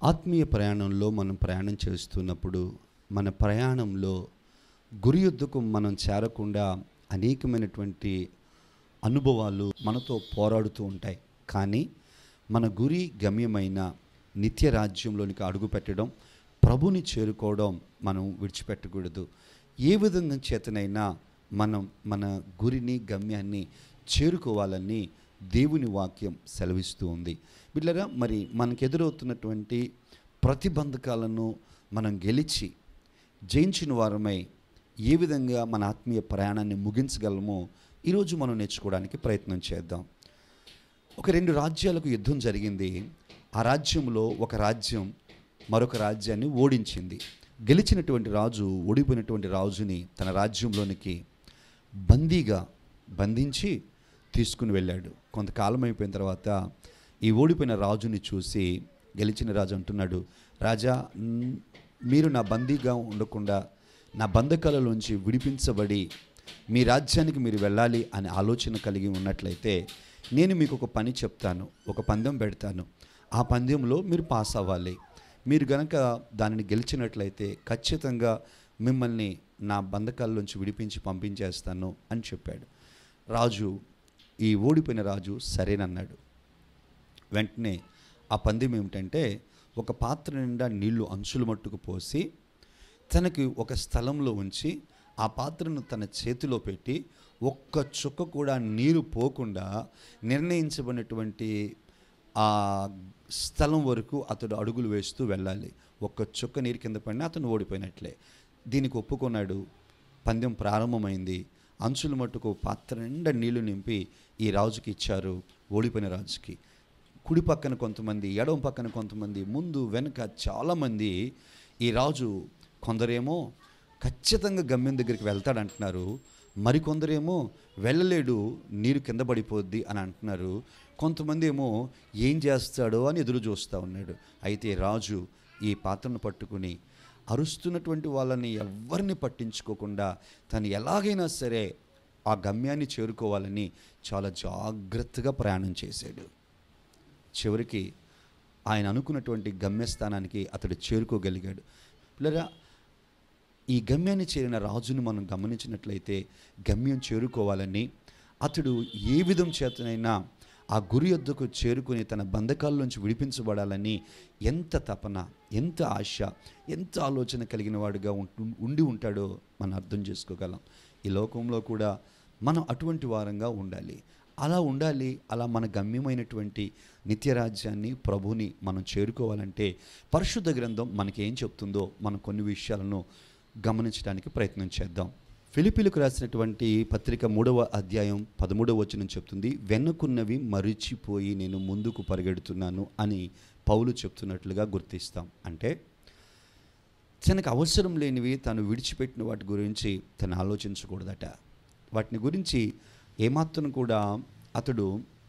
ఆత్మీయ ప్రయాణంలో మనం ప్రయాణం చేస్తున్నప్పుడు మన ప్రయాణంలో గురి యొద్దకు మనం చేరకుండా అనేకమైనటువంటి అనుభవాలు మనతో పోరాడుతూ ఉంటాయి కానీ మన గురి గమ్యమైన నిత్య రాజ్యంలోనికి అడుగు పెట్టడం ప్రభుని చేరుకోవడం మనం విడిచిపెట్టకూడదు ఏ విధంగా చేతనైనా మనం మన గురిని గమ్యాన్ని చేరుకోవాలని దేవుని వాక్యం సెలవిస్తూ ఉంది బిడ్డరా మరి మనకు ఎదురవుతున్నటువంటి ప్రతిబంధకాలను మనం గెలిచి జయించిన వారమై ఏ విధంగా మన ఆత్మీయ ప్రయాణాన్ని ముగించగలమో ఈరోజు మనం నేర్చుకోవడానికి ప్రయత్నం చేద్దాం ఒక రెండు రాజ్యాలకు యుద్ధం జరిగింది ఆ రాజ్యంలో ఒక రాజ్యం మరొక రాజ్యాన్ని ఓడించింది గెలిచినటువంటి రాజు ఓడిపోయినటువంటి రాజుని తన రాజ్యంలోనికి బందీగా బంధించి తీసుకుని వెళ్ళాడు కొంతకాలం అయిపోయిన తర్వాత ఈ ఓడిపోయిన రాజుని చూసి గెలిచిన రాజు అంటున్నాడు రాజా న్- మీరు నా బందీగా ఉండకుండా నా బంధకాలలోంచి విడిపించబడి మీ రాజ్యానికి మీరు వెళ్ళాలి అనే ఆలోచన కలిగి ఉన్నట్లయితే నేను మీకు ఒక పని చెప్తాను ఒక పందెం పెడతాను ఆ పందెంలో మీరు పాస్ అవ్వాలి మీరు గనక దానిని గెలిచినట్లయితే ఖచ్చితంగా మిమ్మల్ని నా బంధకాల్లోంచి విడిపించి పంపించేస్తాను అని చెప్పాడు రాజు ఈ ఓడిపోయిన రాజు సరేనన్నాడు వెంటనే ఆ పందెం ఏమిటంటే ఒక పాత్ర నిండా నీళ్లు అంచులు మట్టుకు పోసి తనకి ఒక స్థలంలో ఉంచి ఆ పాత్రను తన చేతిలో పెట్టి ఒక్క చుక్క కూడా నీరు పోకుండా నిర్ణయించబడినటువంటి ఆ స్థలం వరకు అతడు అడుగులు వేస్తూ వెళ్ళాలి ఒక్క చుక్క నీరు కింద పడినా అతను ఓడిపోయినట్లే దీనికి ఒప్పుకున్నాడు పందెం ప్రారంభమైంది అంచుల మట్టుకు పాత్ర నిండా నీళ్లు నింపి ఈ రాజుకి ఇచ్చారు ఓడిపోయిన రాజుకి కుడి పక్కన కొంతమంది ఎడమ పక్కన కొంతమంది ముందు వెనుక చాలామంది ఈ రాజు కొందరేమో ఖచ్చితంగా గమ్యం దగ్గరికి వెళ్తాడంటున్నారు మరికొందరేమో వెళ్ళలేడు నీరు కింద పడిపోద్ది అని అంటున్నారు కొంతమంది ఏమో ఏం చేస్తాడో అని ఎదురు చూస్తూ ఉన్నాడు అయితే రాజు ఈ పాత్రను పట్టుకుని అరుస్తున్నటువంటి వాళ్ళని ఎవరిని పట్టించుకోకుండా తను ఎలాగైనా సరే ఆ గమ్యాన్ని చేరుకోవాలని చాలా జాగ్రత్తగా ప్రయాణం చేశాడు చివరికి ఆయన అనుకున్నటువంటి గమ్యస్థానానికి అతడు చేరుకోగలిగాడు పిల్లరా ఈ గమ్యాన్ని చేరిన రాజును మనం గమనించినట్లయితే గమ్యం చేరుకోవాలని అతడు ఏ విధం చేతనైనా ఆ గురి యొద్దకు చేరుకుని తన బంధకాల్లోంచి విడిపించబడాలని ఎంత తపన ఎంత ఆశ ఎంత ఆలోచన కలిగిన వాడుగా ఉంటు ఉండి ఉంటాడో మనం అర్థం చేసుకోగలం ఈ లోకంలో కూడా మనం అటువంటి వారంగా ఉండాలి అలా ఉండాలి అలా మన గమ్యమైనటువంటి నిత్యరాజ్యాన్ని ప్రభుని మనం చేరుకోవాలంటే పరిశుద్ధ గ్రంథం మనకి ఏం చెప్తుందో మనం కొన్ని విషయాలను గమనించడానికి ప్రయత్నం చేద్దాం ఫిలిపిలకు రాసినటువంటి పత్రిక మూడవ అధ్యాయం పదమూడవ వచనం చెప్తుంది వెనుకున్నవి మరిచిపోయి నేను ముందుకు పరిగెడుతున్నాను అని పౌలు చెప్తున్నట్లుగా గుర్తిస్తాం అంటే తనకు అవసరం లేనివి తను విడిచిపెట్టిన వాటి గురించి తను ఆలోచించకూడదట వాటిని గురించి ఏమాత్రం కూడా అతడు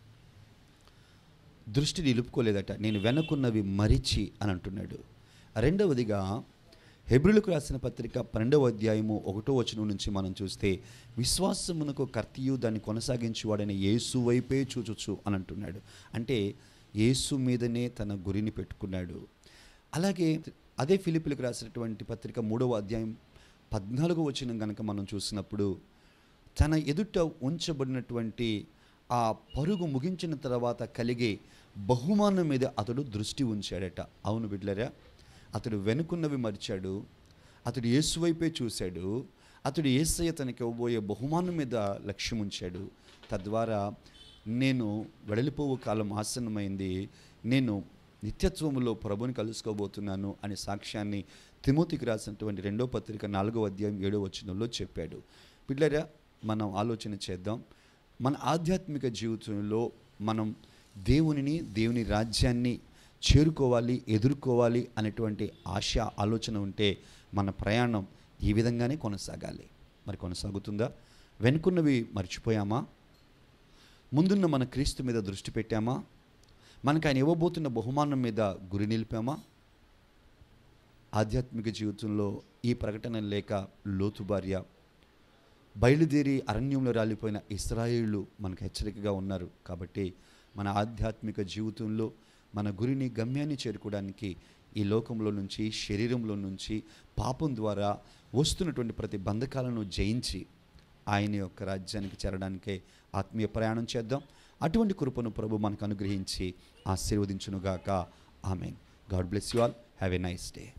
దృష్టి నిలుపుకోలేదట నేను వెనకున్నవి మరిచి అని అంటున్నాడు రెండవదిగా హెబ్రిలకు రాసిన పత్రిక పన్నెండవ అధ్యాయము ఒకటో వచనం నుంచి మనం చూస్తే విశ్వాసమునకు కర్తయు దాన్ని కొనసాగించేవాడైన యేసు వైపే చూచొచ్చు అని అంటున్నాడు అంటే యేసు మీదనే తన గురిని పెట్టుకున్నాడు అలాగే అదే ఫిలిపిలకు రాసినటువంటి పత్రిక మూడవ అధ్యాయం పద్నాలుగో వచనం కనుక మనం చూసినప్పుడు తన ఎదుట ఉంచబడినటువంటి ఆ పరుగు ముగించిన తర్వాత కలిగే బహుమానం మీద అతడు దృష్టి ఉంచాడట అవును బిడ్లరా అతడు వెనుకున్నవి మరిచాడు అతడు యేసు వైపే చూశాడు అతడు ఏసయ్య తనకి ఇవ్వబోయే బహుమానం మీద లక్ష్యం ఉంచాడు తద్వారా నేను వెడలిపోవు కాలం ఆసన్నమైంది నేను నిత్యత్వములో ప్రభుని కలుసుకోబోతున్నాను అనే సాక్ష్యాన్ని తిమోతికి రాసినటువంటి రెండో పత్రిక నాలుగో అధ్యాయం ఏడో వచనంలో చెప్పాడు పిల్లరా మనం ఆలోచన చేద్దాం మన ఆధ్యాత్మిక జీవితంలో మనం దేవునిని దేవుని రాజ్యాన్ని చేరుకోవాలి ఎదుర్కోవాలి అనేటువంటి ఆశ ఆలోచన ఉంటే మన ప్రయాణం ఈ విధంగానే కొనసాగాలి మరి కొనసాగుతుందా వెనుకున్నవి మర్చిపోయామా ముందున్న మన క్రీస్తు మీద దృష్టి పెట్టామా మనకు ఆయన ఇవ్వబోతున్న బహుమానం మీద గురి నిలిపామా ఆధ్యాత్మిక జీవితంలో ఈ ప్రకటన లేక లోతు భార్య బయలుదేరి అరణ్యంలో రాలిపోయిన ఇస్రాయేళ్ళు మనకు హెచ్చరికగా ఉన్నారు కాబట్టి మన ఆధ్యాత్మిక జీవితంలో మన గురిని గమ్యాన్ని చేరుకోవడానికి ఈ లోకంలో నుంచి శరీరంలో నుంచి పాపం ద్వారా వస్తున్నటువంటి ప్రతి బంధకాలను జయించి ఆయన యొక్క రాజ్యానికి చేరడానికే ఆత్మీయ ప్రయాణం చేద్దాం అటువంటి కృపను ప్రభు మనకు అనుగ్రహించి ఆశీర్వదించునుగాక amen God bless you all have a nice day